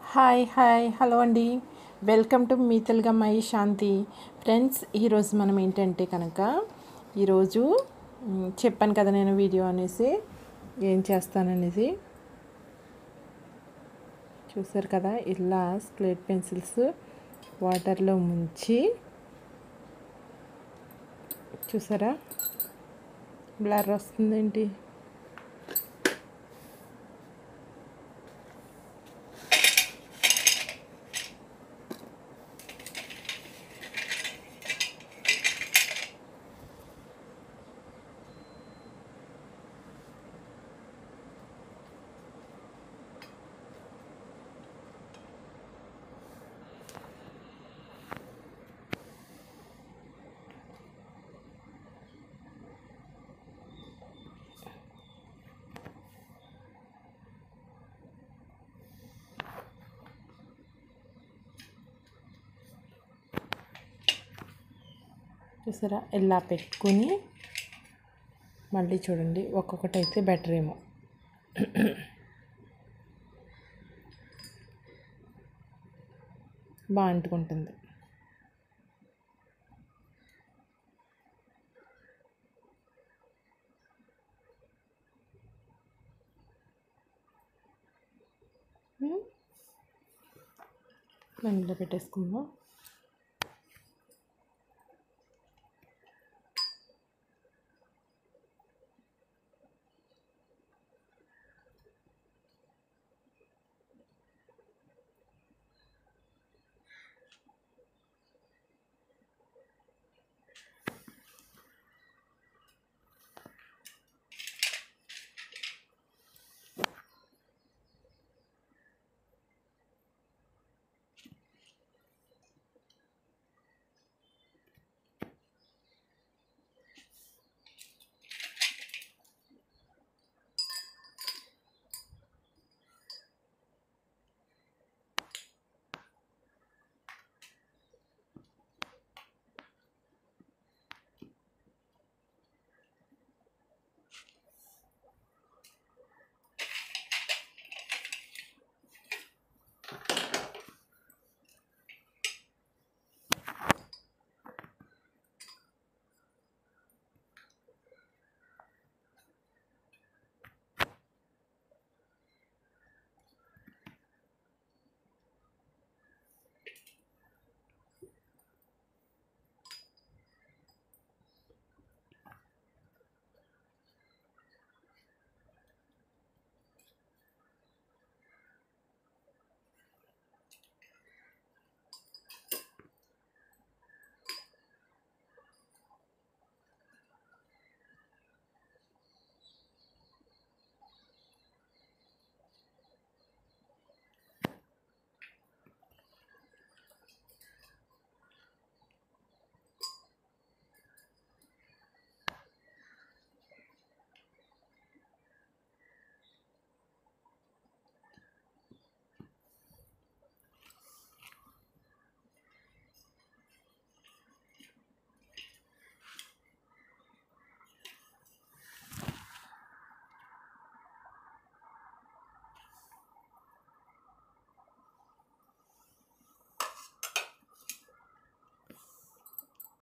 hi hi hello అండి welcome to మీ తెలుగమ్మాయి శాంతి ఫ్రెండ్స్ ఈరోజు మనం ఏంటంటే కనుక ఈరోజు మ్, చెప్పాను కదా నేను వీడియో అనేసి ఏం చేస్తాననేసి చూసారు కదా ఇలా స్లేట్ పెన్సిల్స్ వాటర్లో ముంచి చూసారా బ్లర్ వస్తుందేంటి చూసారా ఇలా పెట్టుకొని మళ్ళీ చూడండి ఒక్కొక్కటి అయితే బెటర్ ఏమో బాగా అంటుకుంటుంది మనలో పెట్టేసుకుందాం